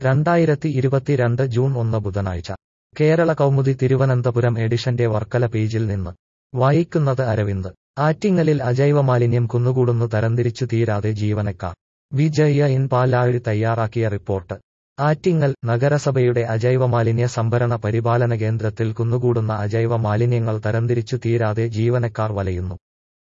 രണ്ടായിരത്തി ഇരുപത്തിരണ്ട് ജൂൺ ഒന്ന് ബുധനാഴ്ച കേരള കൗമുദി തിരുവനന്തപുരം എഡിഷന്റെ വർക്കല പേജിൽ നിന്ന് വായിക്കുന്നത് അരവിന്ദ് ആറ്റിങ്ങലിൽ അജൈവ മാലിന്യം കുന്നുകൂടുന്നു തരംതിരിച്ചു തീരാതെ ജീവനക്കാർ വിജയ ഇൻ പാലാഴി തയ്യാറാക്കിയ റിപ്പോർട്ട് ആറ്റിങ്ങൽ നഗരസഭയുടെ അജൈവ മാലിന്യ സംഭരണ പരിപാലന കേന്ദ്രത്തിൽ കുന്നുകൂടുന്ന അജൈവ മാലിന്യങ്ങൾ തരംതിരിച്ചു തീരാതെ ജീവനക്കാർ വലയുന്നു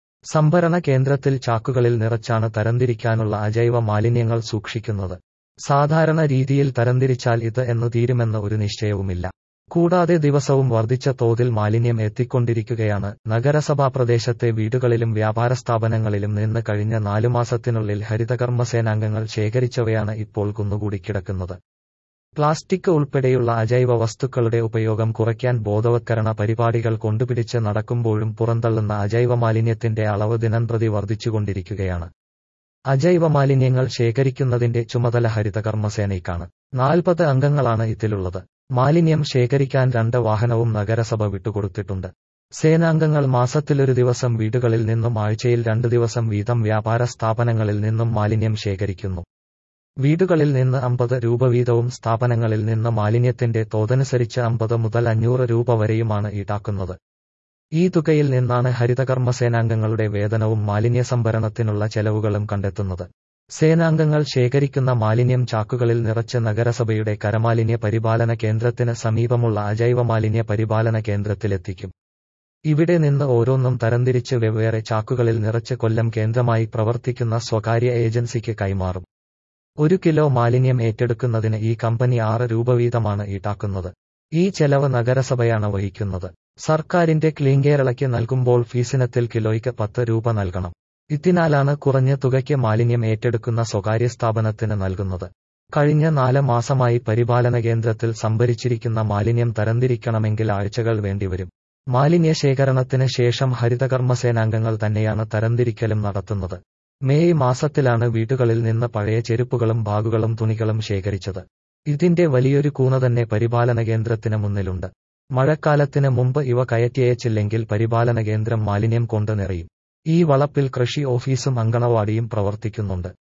സംഭരണ കേന്ദ്രത്തിൽ ചാക്കുകളിൽ നിറച്ചാണ് തരംതിരിക്കാനുള്ള അജൈവ മാലിന്യങ്ങൾ സൂക്ഷിക്കുന്നത് സാധാരണ രീതിയിൽ തരംതിരിച്ചാൽ ഇത് എന്ന് തീരുമെന്ന് ഒരു നിശ്ചയവുമില്ല കൂടാതെ ദിവസവും വർദ്ധിച്ച തോതിൽ മാലിന്യം എത്തിക്കൊണ്ടിരിക്കുകയാണ് നഗരസഭാ പ്രദേശത്തെ വീടുകളിലും വ്യാപാര സ്ഥാപനങ്ങളിലും നിന്ന് കഴിഞ്ഞ നാലു മാസത്തിനുള്ളിൽ ഹരിതകർമ്മസേനാംഗങ്ങൾ ശേഖരിച്ചവയാണ് ഇപ്പോൾ കുന്നുകൂടി കിടക്കുന്നത് പ്ലാസ്റ്റിക് ഉൾപ്പെടെയുള്ള അജൈവ വസ്തുക്കളുടെ ഉപയോഗം കുറയ്ക്കാൻ ബോധവത്കരണ പരിപാടികൾ കൊണ്ടുപിടിച്ച് നടക്കുമ്പോഴും പുറന്തള്ളുന്ന അജൈവ മാലിന്യത്തിന്റെ അളവ് ദിനംപ്രതി വർദ്ധിച്ചുകൊണ്ടിരിക്കുകയാണ് അജൈവ മാലിന്യങ്ങൾ ശേഖരിക്കുന്നതിന്റെ ചുമതല ഹരിതകർമ്മസേനയ്ക്കാണ് നാൽപ്പത് അംഗങ്ങളാണ് ഇതിലുള്ളത് മാലിന്യം ശേഖരിക്കാൻ രണ്ട് വാഹനവും നഗരസഭ വിട്ടുകൊടുത്തിട്ടുണ്ട് സേനാംഗങ്ങൾ മാസത്തിലൊരു ദിവസം വീടുകളിൽ നിന്നും ആഴ്ചയിൽ രണ്ടു ദിവസം വീതം വ്യാപാര സ്ഥാപനങ്ങളിൽ നിന്നും മാലിന്യം ശേഖരിക്കുന്നു വീടുകളിൽ നിന്ന് അമ്പത് രൂപ വീതവും സ്ഥാപനങ്ങളിൽ നിന്ന് മാലിന്യത്തിന്റെ തോതനുസരിച്ച് അമ്പത് മുതൽ അഞ്ഞൂറ് രൂപ വരെയുമാണ് ഈടാക്കുന്നത് ഈ തുകയിൽ നിന്നാണ് ഹരിതകർമ്മസേനാംഗങ്ങളുടെ വേതനവും മാലിന്യ സംഭരണത്തിനുള്ള ചെലവുകളും കണ്ടെത്തുന്നത് സേനാംഗങ്ങൾ ശേഖരിക്കുന്ന മാലിന്യം ചാക്കുകളിൽ നിറച്ച് നഗരസഭയുടെ കരമാലിന്യ പരിപാലന കേന്ദ്രത്തിന് സമീപമുള്ള അജൈവ മാലിന്യ പരിപാലന കേന്ദ്രത്തിലെത്തിക്കും ഇവിടെ നിന്ന് ഓരോന്നും തരംതിരിച്ച് വെവ്വേറെ ചാക്കുകളിൽ നിറച്ച് കൊല്ലം കേന്ദ്രമായി പ്രവർത്തിക്കുന്ന സ്വകാര്യ ഏജൻസിക്ക് കൈമാറും ഒരു കിലോ മാലിന്യം ഏറ്റെടുക്കുന്നതിന് ഈ കമ്പനി ആറ് രൂപ വീതമാണ് ഈടാക്കുന്നത് ഈ ചെലവ് നഗരസഭയാണ് വഹിക്കുന്നത് സർക്കാരിന്റെ ക്ലീൻ കേരളയ്ക്ക് നൽകുമ്പോൾ ഫീസിനത്തിൽ കിലോയ്ക്ക് പത്ത് രൂപ നൽകണം ഇതിനാലാണ് കുറഞ്ഞ തുകയ്ക്ക് മാലിന്യം ഏറ്റെടുക്കുന്ന സ്വകാര്യ സ്ഥാപനത്തിന് നൽകുന്നത് കഴിഞ്ഞ നാല് മാസമായി പരിപാലന കേന്ദ്രത്തിൽ സംഭരിച്ചിരിക്കുന്ന മാലിന്യം തരംതിരിക്കണമെങ്കിൽ ആഴ്ചകൾ വേണ്ടിവരും മാലിന്യ ശേഖരണത്തിന് ശേഷം ഹരിതകർമ്മസേനാംഗങ്ങൾ തന്നെയാണ് തരംതിരിക്കലും നടത്തുന്നത് മേയ് മാസത്തിലാണ് വീടുകളിൽ നിന്ന് പഴയ ചെരുപ്പുകളും ബാഗുകളും തുണികളും ശേഖരിച്ചത് ഇതിന്റെ വലിയൊരു കൂന തന്നെ പരിപാലന കേന്ദ്രത്തിന് മുന്നിലുണ്ട് മഴക്കാലത്തിന് മുമ്പ് ഇവ കയറ്റിയച്ചില്ലെങ്കിൽ പരിപാലന കേന്ദ്രം മാലിന്യം കൊണ്ട് നിറയും ഈ വളപ്പിൽ കൃഷി ഓഫീസും അങ്കണവാടിയും പ്രവർത്തിക്കുന്നുണ്ട്